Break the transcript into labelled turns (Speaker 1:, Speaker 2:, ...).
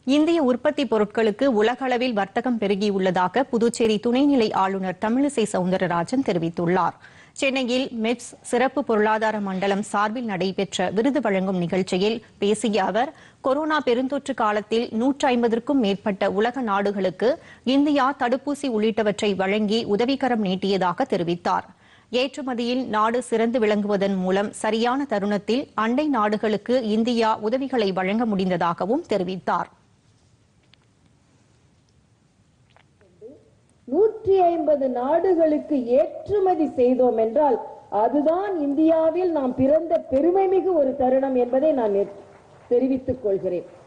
Speaker 1: இந்திய உற்பத்தி பொருட்களுக்கு உலகளவில் வர்த்தகம் பெருகியுள்ளதாக புதுச்சேரி துணைநிலை ஆளுநர் தமிழிசை சவுந்தரராஜன் தெரிவித்துள்ளார் சென்னையில் மெப்ஸ் சிறப்பு பொருளாதார மண்டலம் சார்பில் நடைபெற்ற விருது வழங்கும் நிகழ்ச்சியில் பேசிய அவர் கொரோனா பெருந்தொற்று காலத்தில் நூற்றி ஐம்பதற்கும் மேற்பட்ட உலக நாடுகளுக்கு இந்தியா தடுப்பூசி உள்ளிட்டவற்றை வழங்கி உதவிக்கரம் நீட்டியதாக தெரிவித்தார் ஏற்றுமதியில் நாடு சிறந்து விளங்குவதன் மூலம் சரியான தருணத்தில் அண்டை நாடுகளுக்கு இந்தியா உதவிகளை வழங்க முடிந்ததாகவும் தெரிவித்தார்
Speaker 2: நூற்றி ஐம்பது நாடுகளுக்கு ஏற்றுமதி செய்தோம் என்றால் அதுதான் இந்தியாவில் நாம் பிறந்த பெருமைமிகு ஒரு தருணம் என்பதை நான் தெரிவித்துக் கொள்கிறேன்